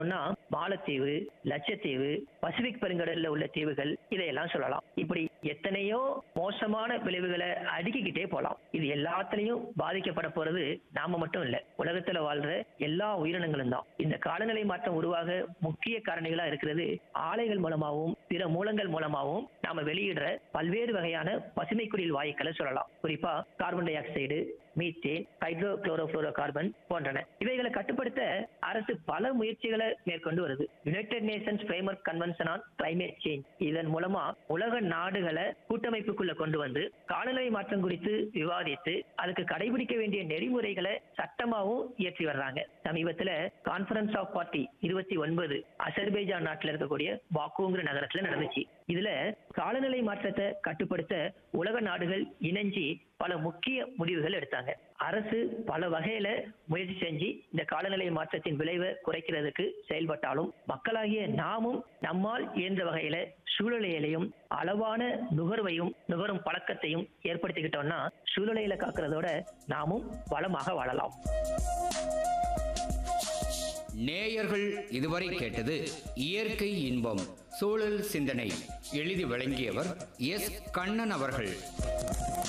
சொன்னா மாலத்தீவு லட்சத்தீவு பசிபிக் பெருங்கடல்ல உள்ள தீவுகள் இதையெல்லாம் சொல்லலாம் இப்படி எத்தனையோ மோசமான விளைவுகளை அடுக்கிக்கிட்டே போலாம் இது எல்லாத்துலயும் பாதிக்கப்பட போறது நாம மட்டும் இல்ல உலகத்துல வாழ்ற எல்லா உயிரினங்களும் தான் இந்த காலநிலை மாற்றம் உருவாக முக்கிய காரணிகளா இருக்கிறது ஆலைகள் மூலமாகவும் பிற மூலங்கள் மூலமாகவும் நாம வெளியிடுற பல்வேறு வகையான பசுமை குடில் வாயுக்களை சொல்லலாம் குறிப்பா carbon dioxide methane hydrochlorofluorocarbon போன்றன இவைகளை கட்டுப்படுத்த அரசு பல முயற்சிகளை மேற்கொண்டு வருது United Nations framework convention on climate change இதன் மூலமா உலக நாடுகளை கூட்டமைப்புக்குள்ள கொண்டு வந்து காலநிலை மாற்றம் குறித்து விவாதித்து அதுக்கு கடைபிடிக்க வேண்டிய நெறிமுறைகளை சட்டமாவும் இயற்றி வர்றாங்க சமீபத்துல கான்ஃபரன்ஸ் ஆஃப் பார்ட்டி இருபத்தி ஒன்பது அசர்பைஜான் நாட்டில் இருக்கக்கூடிய பாக்குங்கிற நகரத்துல நடந்துச்சு இதுல காலநிலை மாற்றத்தை கட்டுப்படுத்த உலக நாடுகள் இணைஞ்சு பல முக்கிய முடிவுகள் எடுத்தாங்க அரசு பல வகையில முயற்சி செஞ்சு இந்த காலநிலை மாற்றத்தின் விளைவை குறைக்கிறதுக்கு செயல்பட்டாலும் மக்களாகிய நாமும் நம்மால் இயன்ற வகையில சூழ்நிலையிலையும் அளவான நுகர்வையும் நுகரும் பழக்கத்தையும் ஏற்படுத்திக்கிட்டோம்னா சூழ்நிலையில காக்கிறதோட நாமும் வளமாக வாழலாம் நேயர்கள் இதுவரை கேட்டது இயற்கை இன்பம் சூழல் சிந்தனை எழுதி வழங்கியவர் எஸ் கண்ணன் அவர்கள்